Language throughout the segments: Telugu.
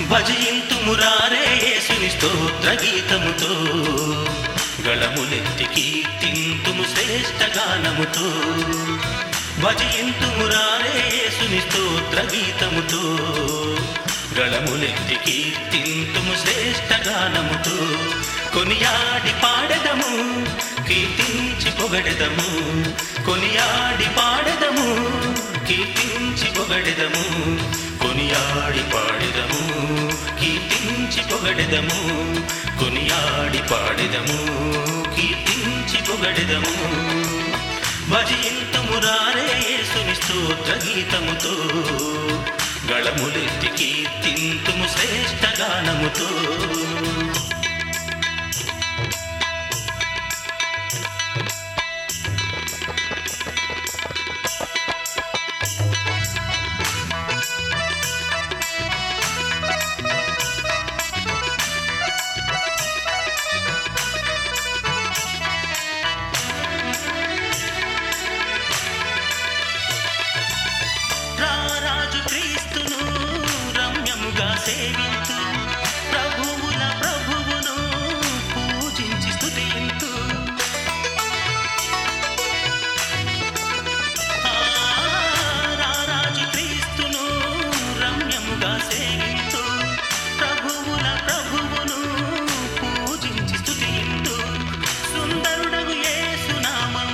భజయింతు మురారే యేసుని స్తోత్ర గీతముతో గళములెత్తి కీర్తింతుము శ్రేష్ఠ గానముతో భజయింతు మురారే యేసుని స్తోత్ర గీతముతో గళములెత్తి కీర్తింతుము శ్రేష్ఠ గానముతో కొనియాడి పాడదము కీర్తించి పొగడెదము కొనియాడి పాడదము కీర్తించి పొగడెదము కొనియాడి పాడెదము కీర్తించి పొగడెదము కొనియాడి పాడెదము కీర్తించి పొగడెదము భజయింతుము రారే యేసుని స్తోత్ర గీతముతో గళములెత్తి కీర్తింతుము శ్రేష్ఠ గానముతో రారాజు క్రీస్తును రమ్యముగా సేవింతు ప్రభువుల ప్రభువును పూజించి స్తుతింతు ఆ, రారాజు క్రీస్తును రమ్యముగా సేవింతు ప్రభువుల ప్రభువును పూజించి స్తుతింతు సుందరుడగు యేసునామం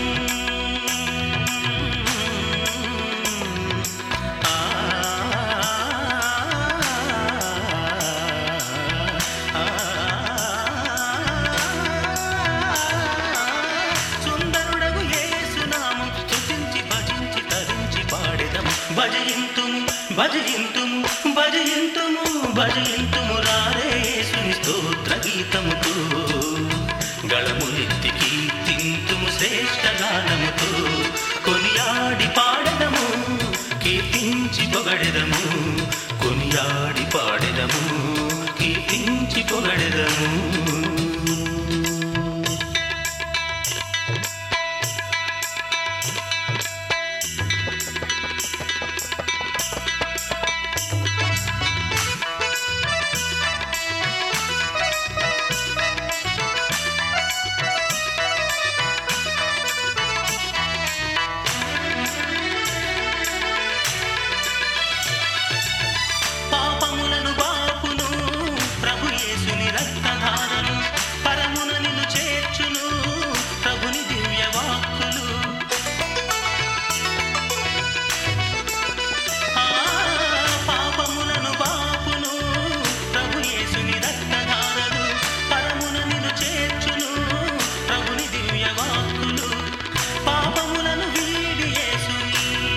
సుందరుడగు యేసునామం స్తుతించి భజించి తరించి పాడెదము భజయింతుము భజయింతుము భజయింతుము భజయింతుము రారే యేసుని స్తోత్ర గీతముతో గళములెత్తి కీర్తింతుము శ్రేష్ఠ గానముతో కొనియాడి పాడదము కీర్తించి పొగడెదము కొనియాడి పాడెదము కీర్తించి పొగడెదము పాపములను బాపును ప్రభు యేసుని రక్తధారలు పరమున నిన్ను చేర్చును ప్రభుని దివ్య వాక్కులు ఆ పాపములను బాపును ప్రభు యేసుని రక్తధారలు పరమున నిన్ను చేర్చును ప్రభుని దివ్య వాక్కులు పాపములను వీడి యేసుని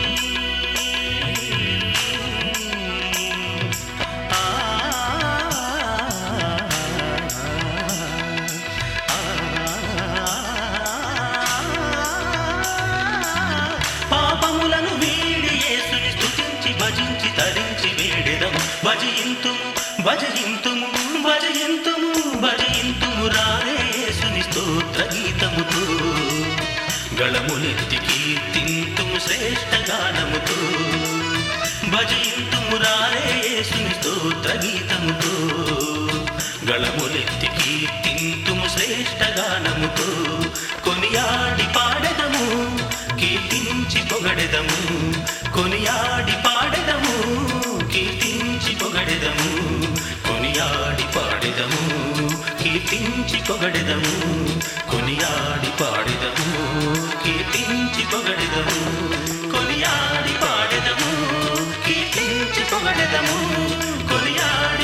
పాపములను వీడి యేసుని స్తుతించి భజించి తరించి వేడెదము భజయింతుము భజయింతుము భజయింతుము భజయింతుము రారే యేసుని స్తోత్ర గీతముతో గళములెత్తి కీర్తింతుము శ్రేష్ఠ గానముతో భజయింతుము రారే యేసుని స్తోత్ర గీతముతో గళములెత్తి కీర్తింతుము శ్రేష్ఠ గానముతో కొనియాడి పాడెదము కీర్తించి పొగడెదము కొనియాడి పాడెదము కీర్తించి పొగడెదము కొనియాడి పాడెదము కీర్తించి పొగడెదము కొనియాడి పాడెదము కీర్తించి పొగడెదము కొనియాడి పాడెదము కీర్తించి పొగడెదము కొనియాడి